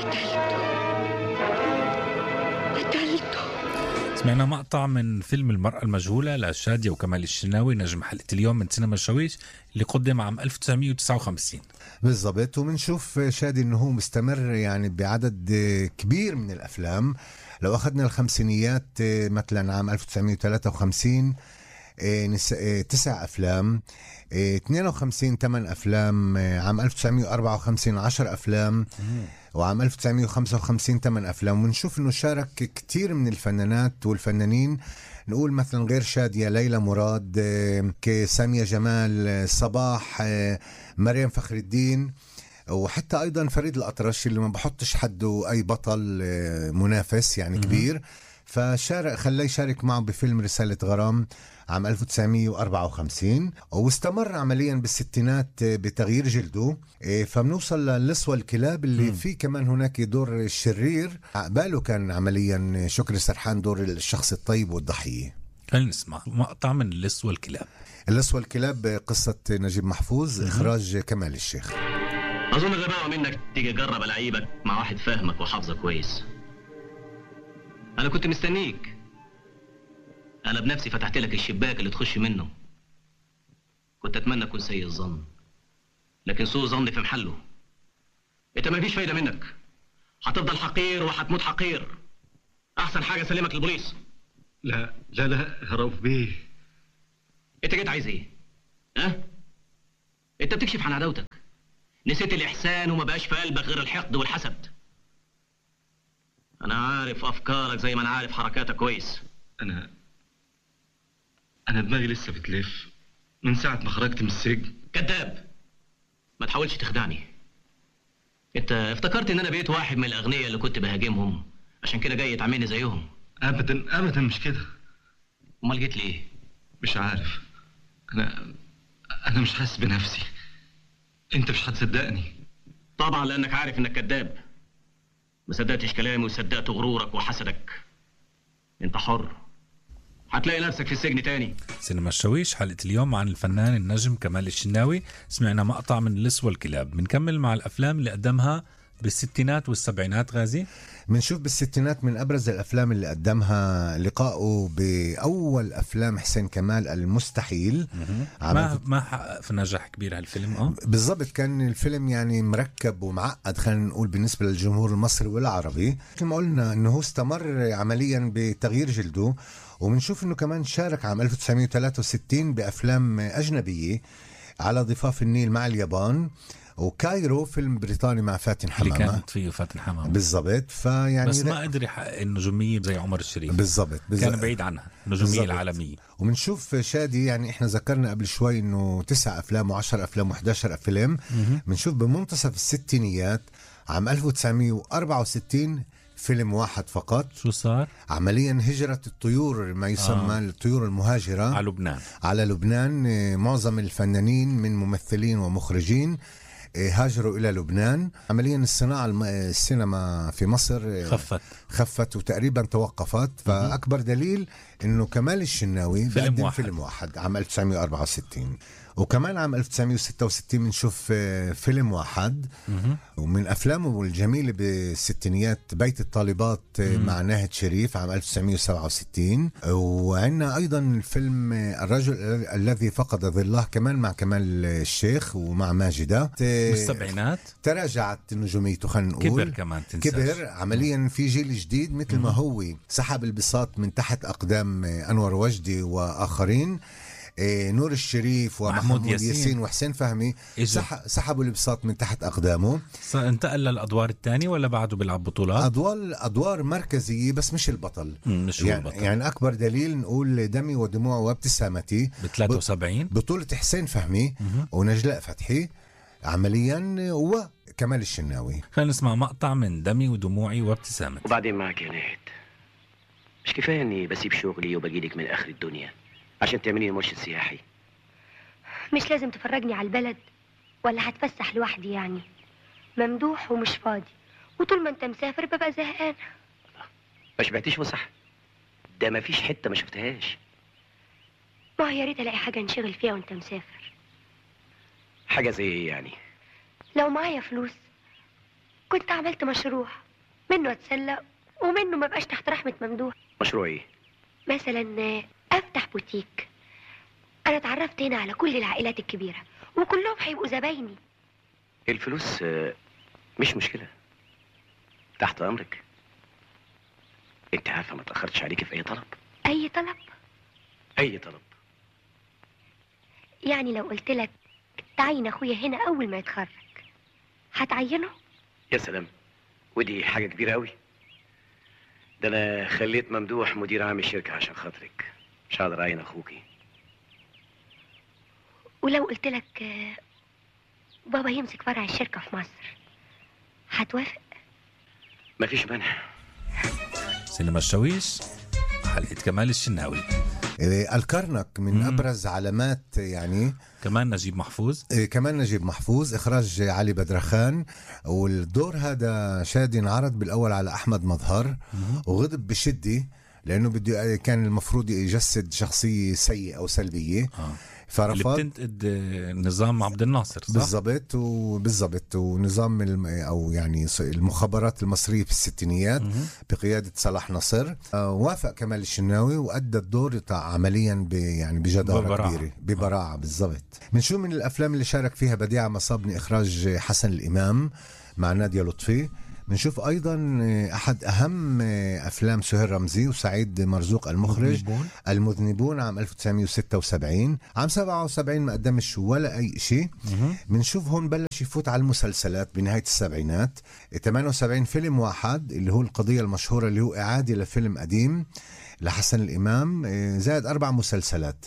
قتلته سمعنا مقطع من فيلم المرأة المجهولة لشادية وكمال الشناوي نجم حلقة اليوم من سينما الشويش اللي قدم عام 1959 بالضبط وبنشوف شادي انه هو مستمر يعني بعدد كبير من الافلام لو اخذنا الخمسينيات مثلا عام 1953 إيه، نس- إيه، تسع افلام إيه، 52 ثمان افلام إيه، عام 1954 10 افلام وعام 1955 ثمان افلام ونشوف انه شارك كثير من الفنانات والفنانين نقول مثلا غير شادية ليلى مراد إيه، كسامية جمال إيه، صباح إيه، مريم فخر الدين وحتى ايضا فريد الاطرش اللي ما بحطش حده اي بطل آه، منافس يعني كبير فشارك خلاه يشارك معه بفيلم رسالة غرام عام 1954 واستمر عمليا بالستينات آه، بتغيير جلده آه، فبنوصل للصوى الكلاب اللي فيه كمان هناك دور الشرير عقباله كان عمليا شكري سرحان دور الشخص الطيب والضحية خلينا نسمع مقطع من اللص والكلاب اللصوى الكلاب آه، قصة نجيب محفوظ إخراج كمال الشيخ اظن غباوه منك تيجي تجرب العيبك مع واحد فاهمك وحافظك كويس انا كنت مستنيك انا بنفسي فتحت لك الشباك اللي تخش منه كنت اتمنى اكون سيء الظن لكن سوء ظني في محله انت ما فيش فايده منك هتفضل حقير وهتموت حقير احسن حاجه اسلمك للبوليس لا لا لا يا رؤوف بيه انت جيت عايز ايه ها انت بتكشف عن عداوتك نسيت الاحسان وما بقاش في قلبك غير الحقد والحسد انا عارف افكارك زي ما انا عارف حركاتك كويس انا انا دماغي لسه بتلف من ساعه ما خرجت من السجن كذاب ما تحاولش تخدعني انت افتكرت ان انا بقيت واحد من الاغنياء اللي كنت بهاجمهم عشان كده جاي تعملني زيهم ابدا ابدا مش كده امال جيت ليه مش عارف انا انا مش حاسس بنفسي انت مش هتصدقني طبعا لانك عارف انك كذاب ما صدقتش كلامي وصدقت غرورك وحسدك انت حر هتلاقي نفسك في السجن تاني سينما الشويش حلقة اليوم عن الفنان النجم كمال الشناوي سمعنا مقطع من اللص والكلاب بنكمل مع الأفلام اللي قدمها بالستينات والسبعينات غازي بنشوف بالستينات من ابرز الافلام اللي قدمها لقائه باول افلام حسين كمال المستحيل عام ما ما حقق في نجاح كبير هالفيلم اه بالضبط كان الفيلم يعني مركب ومعقد خلينا نقول بالنسبه للجمهور المصري والعربي مثل ما قلنا انه هو استمر عمليا بتغيير جلده وبنشوف انه كمان شارك عام 1963 بافلام اجنبيه على ضفاف النيل مع اليابان وكايرو فيلم بريطاني مع فاتن اللي حمامه كانت فيه فاتن حمامة بالضبط فيعني بس لا- ما قدر يحقق النجومية زي عمر الشريف بالضبط بالضبط. كان بعيد عنها النجومية بالضبط. العالمية وبنشوف شادي يعني احنا ذكرنا قبل شوي انه تسع افلام وعشر افلام و11 فيلم بنشوف بمنتصف الستينيات عام 1964 فيلم واحد فقط شو صار؟ عمليا هجرة الطيور ما يسمى آه. الطيور المهاجرة على لبنان على لبنان آه، معظم الفنانين من ممثلين ومخرجين آه، هاجروا إلى لبنان عمليا الصناعة الم- آه، السينما في مصر آه، خفت خفت وتقريبا توقفت فأكبر دليل أنه كمال الشناوي فيلم بقدم واحد. فيلم واحد عام 1964 وكمان عام 1966 بنشوف آه، فيلم واحد ومن أفلامه الجميلة بالستينيات بيت الطالبات آه، مع ناهد شريف عام 1967 وعندنا أيضا الفيلم آه، الرجل الذي فقد ظله كمان مع كمال الشيخ ومع ماجدة آه، بالسبعينات تراجعت نجوميته خلينا نقول كبر كمان تنساش كبر عمليا في جيل جديد مثل ما هو سحب البساط من تحت اقدام آه، انور وجدي واخرين آه، نور الشريف ومحمود محمود ياسين, ياسين. وحسين فهمي إجا. سح سحبوا البساط من تحت اقدامه ص- انتقل للأدوار الثانية ولا بعده بيلعب بطولات؟ ادوار ادوار مركزيه بس مش البطل مم، مش هو يعني, البطل. يعني اكبر دليل نقول دمي ودموع وابتسامتي ب 73 بطوله حسين فهمي ونجلاء فتحي عمليا وكمال الشناوي خلينا نسمع مقطع من دمي ودموعي وابتسامتي وبعدين معك يا نهد مش كفايه اني بسيب شغلي وبجيلك من اخر الدنيا عشان تعملي مرشد سياحي مش لازم تفرجني على البلد ولا هتفسح لوحدي يعني ممدوح ومش فاضي وطول ما انت مسافر ببقى زهقان ما شبعتيش فسح ده ما فيش حته ما شفتهاش ما هو يا ريت الاقي حاجه انشغل فيها وانت مسافر حاجه زي ايه يعني لو معايا فلوس كنت عملت مشروع منه اتسلى ومنه ما بقاش تحت رحمة ممدوح مشروع ايه مثلا آه، افتح بوتيك انا اتعرفت هنا على كل العائلات الكبيرة وكلهم هيبقوا زبايني الفلوس آه، مش مشكله تحت امرك انت عارفه ما تاخرتش عليكي في اي طلب اي طلب اي طلب يعني لو قلت لك تعين اخويا هنا اول ما يتخرج هتعينه يا سلام ودي حاجه كبيره قوي ده انا خليت ممدوح مدير عام الشركه عشان خاطرك مش هقدر اعين اخوكي ولو قلت لك آه، بابا يمسك فرع الشركة في مصر هتوافق مفيش مانع سينما الشويش حلقة كمال الشناوي إيه، الكرنك من مم. ابرز علامات يعني كمان نجيب محفوظ إيه، كمان نجيب محفوظ اخراج علي بدرخان والدور هذا شادي انعرض بالاول على احمد مظهر وغضب بشده لانه بده كان المفروض يجسد شخصيه سيئه او سلبيه آه. اللي فرفض بتنتقد آه، نظام عبد الناصر صح؟ بالضبط وبالضبط ونظام الم... او يعني ص- المخابرات المصريه في الستينيات مهم. بقياده صلاح نصر آه، وافق كمال الشناوي وادى الدور تاع عمليا ب... يعني بجداره ببراعة. كبيره ببراعه بالضبط من شو من الافلام اللي شارك فيها بديعه مصابني اخراج حسن الامام مع ناديه لطفي بنشوف ايضا آه، احد اهم آه، افلام سهير رمزي وسعيد مرزوق المخرج مذنبون. المذنبون عام 1976 عام 77 ما قدمش ولا اي شيء مهم. بنشوف هون بلش يفوت على المسلسلات بنهاية السبعينات 78 فيلم واحد اللي هو القضية المشهورة اللي هو إعادة لفيلم قديم لحسن الإمام آه، زائد أربع مسلسلات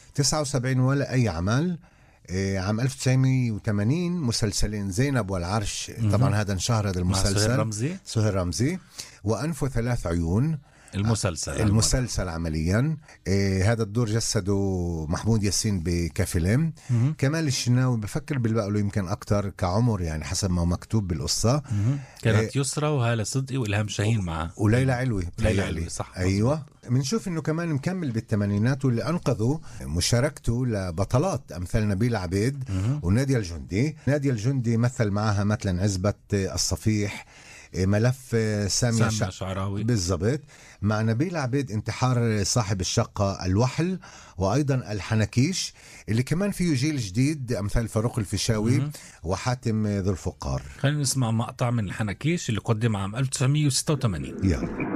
79 ولا أي عمل آه، عام 1980 مسلسلين زينب والعرش طبعا هذا انشهر هذا مع سهير المسلسل رمزي سهير رمزي وأنف ثلاث عيون المسلسل المسلسل عمليا إيه هذا الدور جسده محمود ياسين بكفيلم مهم. كمال الشناوي بفكر بالبقى له يمكن أكتر كعمر يعني حسب ما مكتوب بالقصة مهم. كانت يسرى وهالة صدقي والهام شاهين معه وليلى علوي ليلى بتهيألي. علوي، صح، أيوة بنشوف إنه كمان مكمل بالثمانينات واللي أنقذوا مشاركته لبطلات أمثال نبيل عبيد مهم. ونادية الجندي نادية الجندي مثل معها مثلا عزبة الصفيح ملف سامية سامي شع... شعراوي بالضبط مع نبيل عبيد انتحار صاحب الشقة الوحل وأيضا الحنكيش اللي كمان فيه جيل جديد أمثال فاروق الفيشاوي مهم. وحاتم ذو الفقار خلينا نسمع مقطع من الحنكيش اللي قدم عام 1986 يلا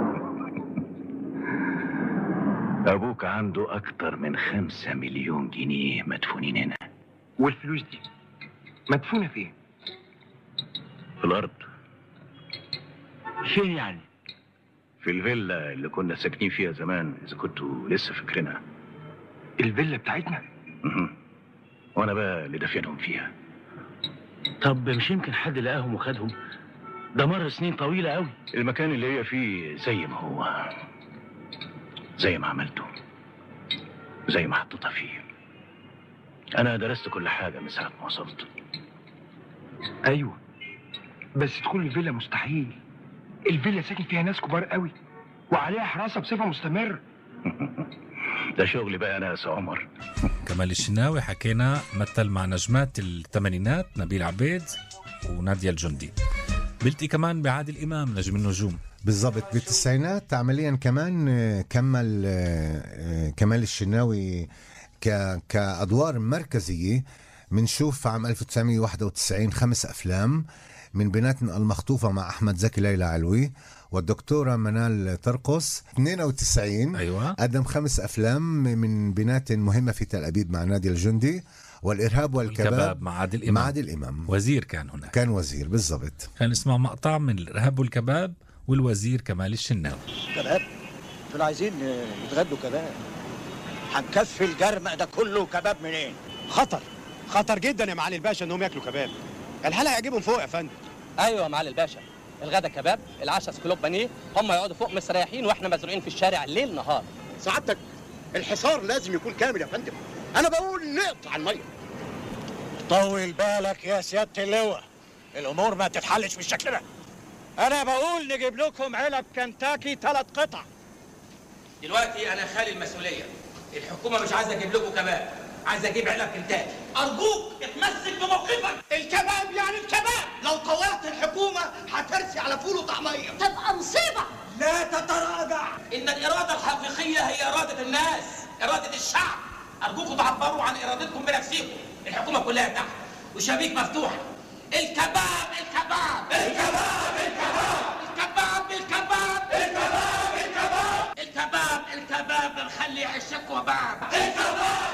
أبوك عنده أكتر من خمسة مليون جنيه مدفونين هنا والفلوس دي مدفونة فين؟ في الأرض فين يعني؟ في الفيلا اللي كنا ساكنين فيها زمان إذا كنتوا لسه فاكرينها الفيلا بتاعتنا؟ مهم. وأنا بقى اللي دافنهم فيها طب مش يمكن حد لقاهم وخدهم؟ ده مر سنين طويلة قوي المكان اللي هي فيه زي ما هو زي ما عملته زي ما حطيتها فيه أنا درست كل حاجة من ساعة ما وصلت ايوه بس دخول الفيلا مستحيل الفيلا ساكن فيها ناس كبار قوي وعليها حراسة بصفة مستمرة ده شغل بقى ناس عمر كمال الشناوي حكينا مثل مع نجمات الثمانينات نبيل عبيد ونادية الجندي بلتقي كمان بعادل إمام نجم النجوم بالضبط بالتسعينات عمليا كمان آه، كمل آه، آه، كمال الشناوي ك... كأدوار مركزية بنشوف عام 1991 خمس أفلام من بيناتنا المخطوفة مع أحمد زكي ليلى علوي والدكتورة منال ترقص 92 أيوة قدم خمس أفلام من بنات مهمة في تل أبيب مع نادي الجندي والإرهاب والكباب الكباب مع عادل إمام مع عادل إمام وزير كان هناك كان وزير بالضبط خلينا نسمع مقطع من الإرهاب والكباب والوزير كمال الشناوي كباب دول عايزين يتغدوا كباب هنكفي الجرمق ده كله كباب منين؟ خطر خطر جدا يا معالي الباشا انهم ياكلوا كباب الحلقه هيعجبهم فوق يا فندم ايوه يا معالي الباشا الغدا كباب العشاء سكلوب بانيه هم يقعدوا فوق مستريحين واحنا مزروعين في الشارع ليل نهار سعادتك الحصار لازم يكون كامل يا فندم انا بقول نقطع الميه طول بالك يا سيادة اللواء الأمور ما تتحلش بالشكل ده أنا بقول نجيب لكم علب كنتاكي ثلاث قطع دلوقتي انا خالي المسؤوليه الحكومه مش عايزه اجيب لكم كباب عايزه اجيب علب كنتاكي ارجوك اتمسك بموقفك الكباب يعني الكباب لو طورت الحكومه هترسي على فول وطعميه تبقى مصيبه لا تتراجع إن الإرادة الحقيقية هي إرادة الناس إرادة الشعب أرجوكم تعبروا عن إرادتكم بنفسكم الحكومة كلها تحت وشبيك مفتوحة الكباب الكباب الكباب الكباب الكباب الكباب الكباب الكباب الكباب الكباب نخلي عشك وباب الكباب